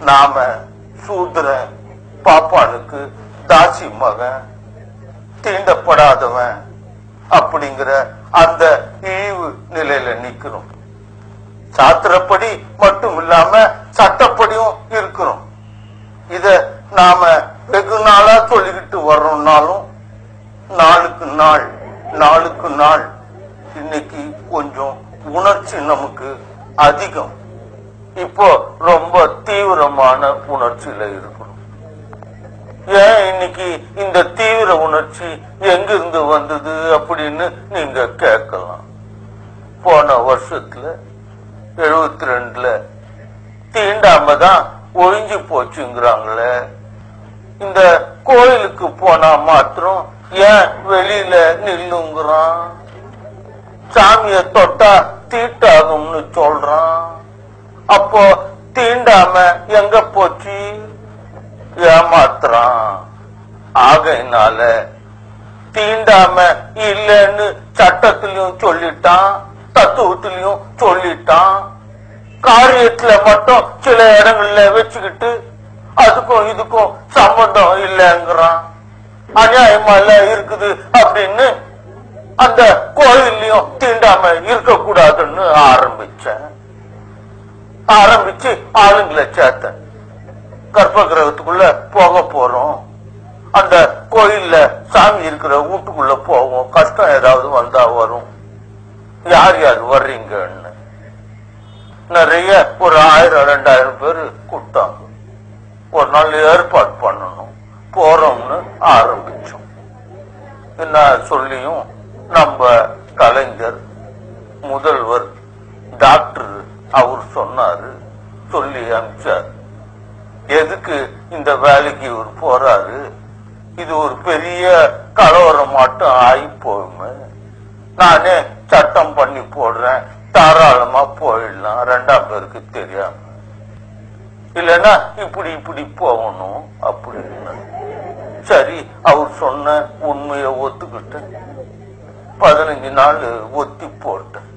நாம சூத்திரன் பாப்பானுக்கு தாசி மகன் தீண்டப்படாதவன் அப்படிங்கிற அந்த இழிவு நிலையில நிக்கிறோம் சாத்திரப்படி மட்டும் இல்லாம சட்டப்படியும் இருக்கிறோம் இத நாம வெகு நாளா சொல்லிக்கிட்டு வர்றோம்னாலும் நாளுக்கு நாள் நாளுக்கு நாள் இன்னைக்கு கொஞ்சம் உணர்ச்சி நமக்கு அதிகம் இப்போ ரொம்ப தீவிரமான உணர்ச்சியில இருக்கிறோம் ஏன் இன்னைக்கு இந்த தீவிர உணர்ச்சி எங்கிருந்து வந்தது அப்படின்னு நீங்க கேட்கலாம் போன வருஷத்துல எழுபத்தி ரெண்டுல தீண்டாம தான் ஒழிஞ்சு போச்சுங்கிறாங்களே இந்த கோயிலுக்கு போனா மாத்திரம் ஏன் வெளியில நில்லுங்கிறான் சாமிய தொட்டா தீட்டாகும்னு சொல்றான் அப்போ தீண்டாம எங்க போச்சு ஏமாத்துறான் ஆகையினால தீண்டாம இல்லைன்னு சட்டத்திலையும் சொல்லிட்டான் தத்துவத்திலையும் சொல்லிட்டான் காரியத்துல மட்டும் சில இடங்கள்ல வச்சுக்கிட்டு அதுக்கும் இதுக்கும் சம்பந்தம் இல்லைங்கிறான் அநியாயமா இல்ல இருக்குது அப்படின்னு அந்த கோயில்லையும் தீண்டாம இருக்கக்கூடாதுன்னு ஆரம்பிச்சேன் ஆரம்பிச்சு ஆளுங்களை சேர்த்தேன் கர்ப்ப கிரகத்துக்குள்ள போக போறோம் அந்த கோயில்ல சாமி இருக்கிற வீட்டுக்குள்ள போவோம் கஷ்டம் ஏதாவது வந்தா வரும் யார் யார் வர்றீங்கன்னு நிறைய ஒரு ஆயிரம் ரெண்டாயிரம் பேர் கூட்டாங்க ஒரு நாள் ஏற்பாடு பண்ணணும் போறோம்னு ஆரம்பிச்சோம் என்ன சொல்லியும் நம்ம கலைஞர் முதல்வர் டாக்டர் அவர் சொன்னாரு சொல்லி அனுப்பிச்சார் எதுக்கு இந்த வேலைக்கு இவர் போறாரு இது ஒரு பெரிய கலவரம் மட்டும் ஆகி போகுமே நானே சட்டம் பண்ணி போடுறேன் தாராளமா போயிடலாம் ரெண்டாம் பேருக்கு தெரியாம இல்லைன்னா இப்படி இப்படி போகணும் அப்படின்னு சரி அவர் சொன்ன உண்மையை ஒத்துக்கிட்டேன் பதினஞ்சு நாள் ஒத்தி போட்டேன்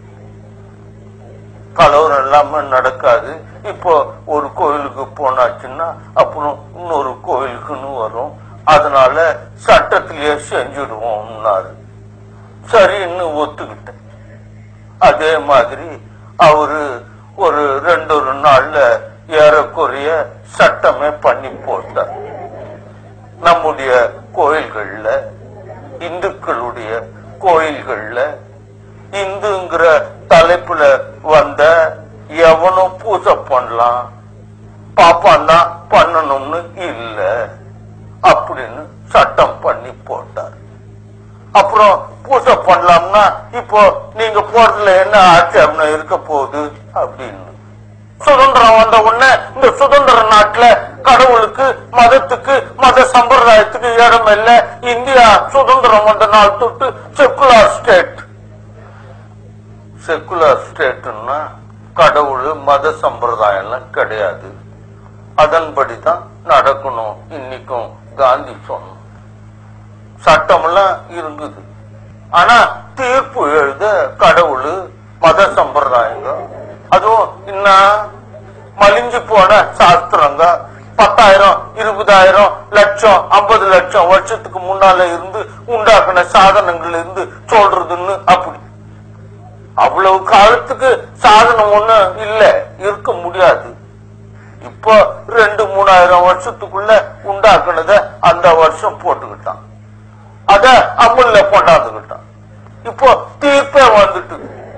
கலவரம் இல்லாம நடக்காது இப்போ ஒரு கோயிலுக்கு போனாச்சுன்னா அப்புறம் இன்னொரு கோயிலுக்குன்னு வரும் அதனால சட்டத்திலேயே செஞ்சுடுவோம்னாரு சரின்னு ஒத்துக்கிட்டேன் அதே மாதிரி அவரு ஒரு ரெண்டு ஒரு நாள்ல ஏறக்குறைய சட்டமே பண்ணி போட்டார் நம்முடைய கோயில்கள்ல இந்துக்களுடைய கோயில்கள்ல இந்துங்கிற தலைப்புல வந்த எவனும் பூஜை பண்ணலாம் பாப்பான் தான் பண்ணணும்னு இல்ல அப்படின்னு சட்டம் பண்ணி போட்டார் அப்புறம் பூஜை பண்ணலாம்னா இப்போ நீங்க போறதுல என்ன ஆட்சேபம் இருக்க போகுது அப்படின்னு சுதந்திரம் வந்த உடனே இந்த சுதந்திர நாட்டுல கடவுளுக்கு மதத்துக்கு மத சம்பிரதாயத்துக்கு இடம் இல்ல இந்தியா சுதந்திரம் வந்த நாள் தொட்டு செக்குலார் ஸ்டேட் செக்குலர் ஸ்டேட்னா கடவுள் மத சம்பிரதாயம் எல்லாம் கிடையாது அதன்படிதான் நடக்கணும் இன்னைக்கும் காந்தி சொன்னோம் சட்டமெல்லாம் இருந்தது ஆனா தீர்ப்பு எழுத கடவுள் மத சம்பிரதாயங்க அதுவும் இன்னும் மலிஞ்சு போன சாஸ்திரங்க பத்தாயிரம் இருபதாயிரம் லட்சம் ஐம்பது லட்சம் வருஷத்துக்கு முன்னால இருந்து உண்டாக்குன சாதனங்கள் இருந்து சொல்றதுன்னு அப்படி அவ்வளவு காலத்துக்கு சாதனம் ஒண்ணு இல்ல இருக்க முடியாது இப்போ ரெண்டு மூணாயிரம் வருஷத்துக்குள்ள உண்டாக்குனத அந்த வருஷம் போட்டுக்கிட்டான் அத அமுல்ல கொண்டாந்துக்கிட்டான் இப்போ தீர்ப்பே வந்துட்டு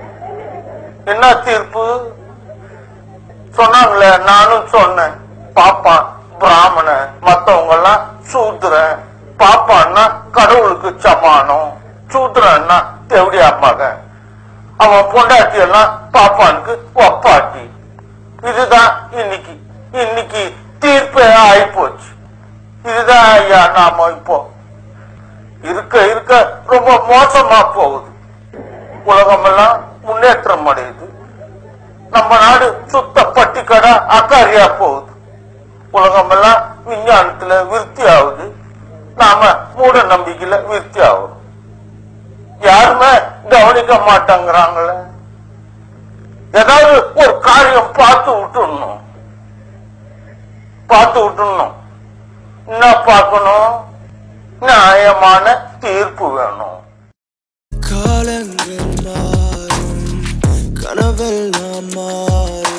என்ன தீர்ப்பு சொன்னாங்களே நானும் சொன்னேன் பாப்பான் பிராமணன் மத்தவங்க எல்லாம் சூத்திரன் பாப்பான்னா கடவுளுக்கு சமானம் சூத்திரன்னா தேவடியா மகன் அவன் பொண்டாட்டி எல்லாம் பாப்பானுக்கு ஒப்பாட்டி இதுதான் இன்னைக்கு இன்னைக்கு தீர்ப்பே ஆகி போச்சு இதுதான் ஐயா நாம இப்போ இருக்க இருக்க ரொம்ப மோசமா போகுது உலகமெல்லாம் முன்னேற்றம் அடையுது நம்ம நாடு சுத்த பட்டிக்கடா அக்காரியா போகுது உலகமெல்லாம் விஞ்ஞானத்துல விருத்தி ஆகுது நாம மூட நம்பிக்கையில விருத்தி ஆகுறோம் யாருமே கவனிக்க மாட்டாங்கிறாங்களே ஏதாவது ஒரு காரியம் பார்த்து விட்டுடணும் பார்த்து விட்டுணும் என்ன பார்க்கணும் நியாயமான தீர்ப்பு வேணும் காலங்கள் மாறும் கனவெல்லாம் மாறும்